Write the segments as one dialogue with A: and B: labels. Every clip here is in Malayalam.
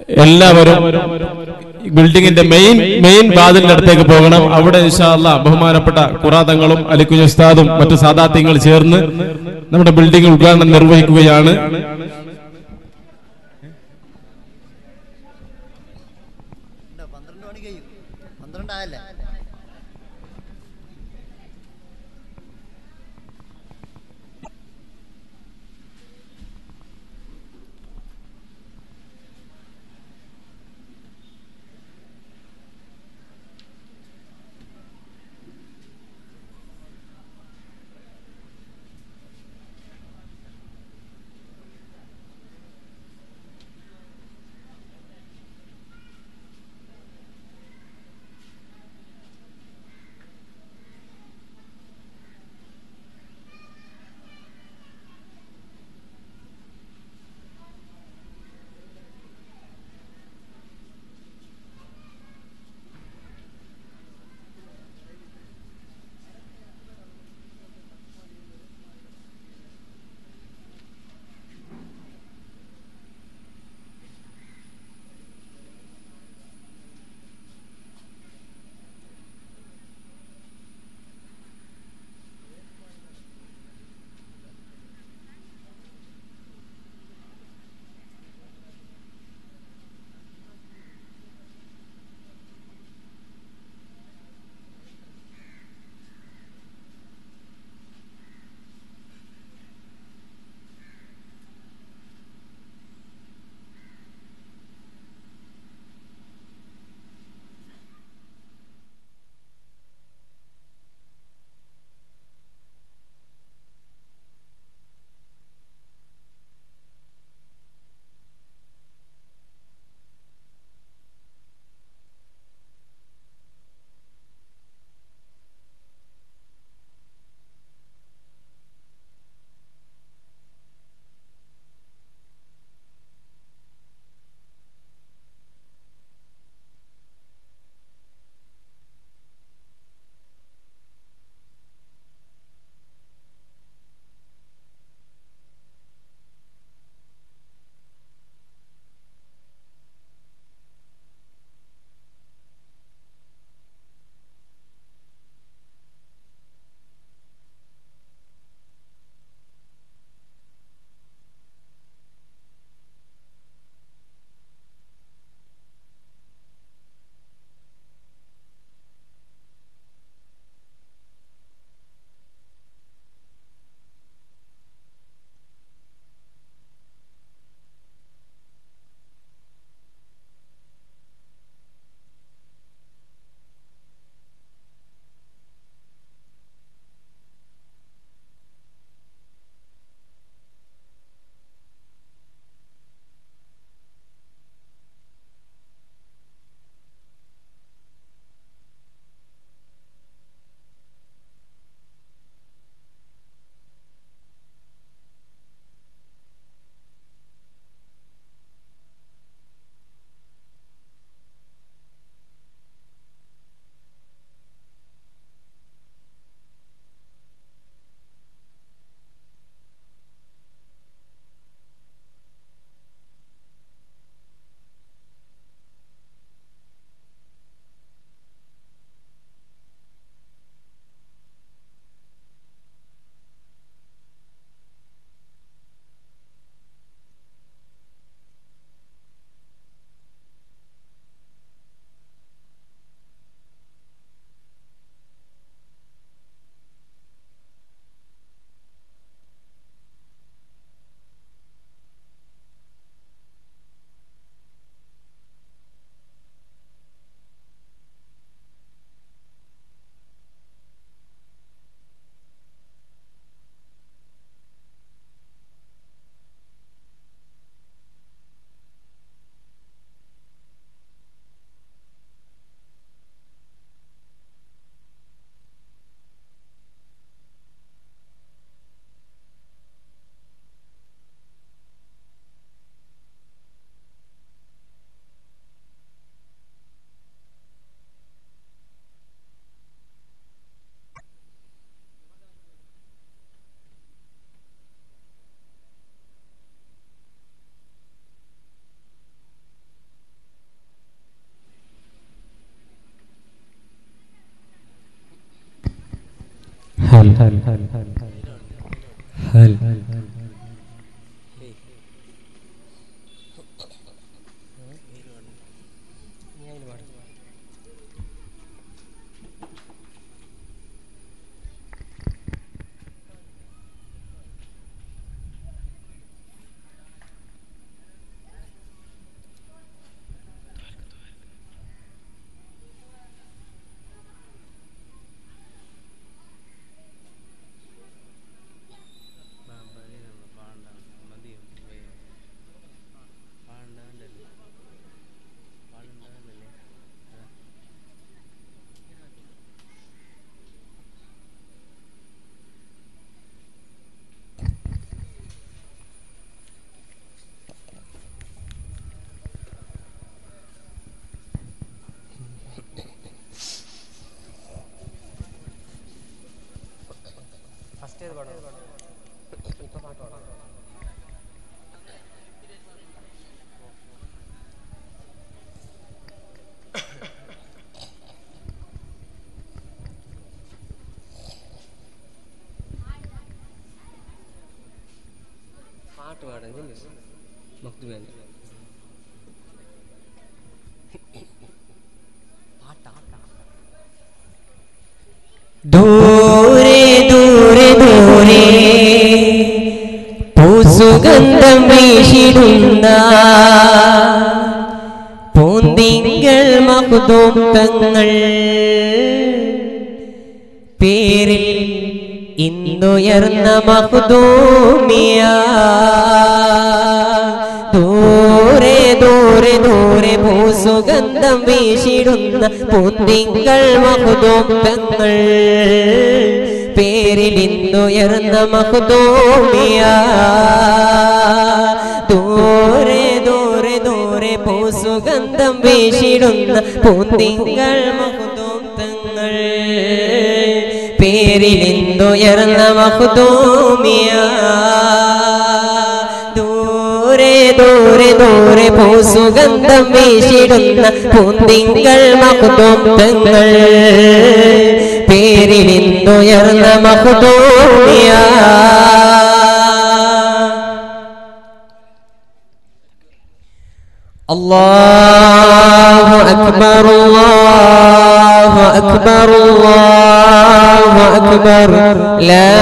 A: എല്ലാവരും ബിൽഡിങ്ങിന്റെ മെയിൻ മെയിൻ വാതിലിന്റെ അടുത്തേക്ക് പോകണം അവിടെ ഇൻഷാല്ല ബഹുമാനപ്പെട്ട കുറാതങ്ങളും അലിക്കുഞ്ഞ് ഉസ്താദും മറ്റു സാദാത്യങ്ങൾ ചേർന്ന് നമ്മുടെ ബിൽഡിംഗ് ഉദ്ഘാടനം നിർവഹിക്കുകയാണ്
B: പന്ത്രണ്ട് മണി കഴിയും പന്ത്രണ്ടായല്ലേ
C: പാട്ട് പാടാൻ മക്തുബേന്റെ
D: ദൂരെ ദൂരെ ദൂരെ പൂസുഗന്ധം വീശിടുന്ന പൂന്തിങ്കൾ മകുതോം തങ്ങൾ പേരിൽ ഇന്നുയർന്ന മഹുദൂമിയ ദൂരെ ദൂരെ ദൂരെ ഭൂസുഗന്ധം വീശിടുന്ന പൂന്തിങ്കൾ മഹുദൂം തങ്ങൾ പേരിൽ ഇന്നുയർന്ന മഹുദൂമിയ ദൂരെ ദൂരെ ദൂരെ ഭൂസുഗന്ധം വീശിടുന്ന പൂന്തിങ്കൾ മഹുദൂം തങ്ങൾ പേരിൽ എന്തുയർന്ന മഹുദൂമിയ ദൂരെ ദൂരെ ദൂരെ പൂസുഗന്ധം വീശിടുന്ന പൂന്തിങ്കൾ മഹുദൂം തങ്ങൾ പേരിൽ എന്തുയർന്ന മഹുദൂമിയ الله أكبر الله أكبر الله أكبر لا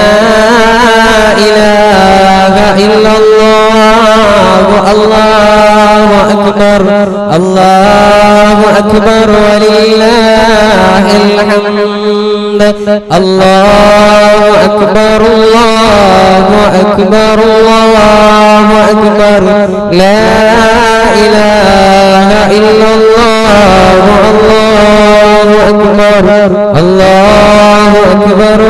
D: إله إلا الله الله أكبر الله أكبر ولله الحمد الله أكبر الله أكبر الله أكبر لا إله إلا الله الله أكبر الله أكبر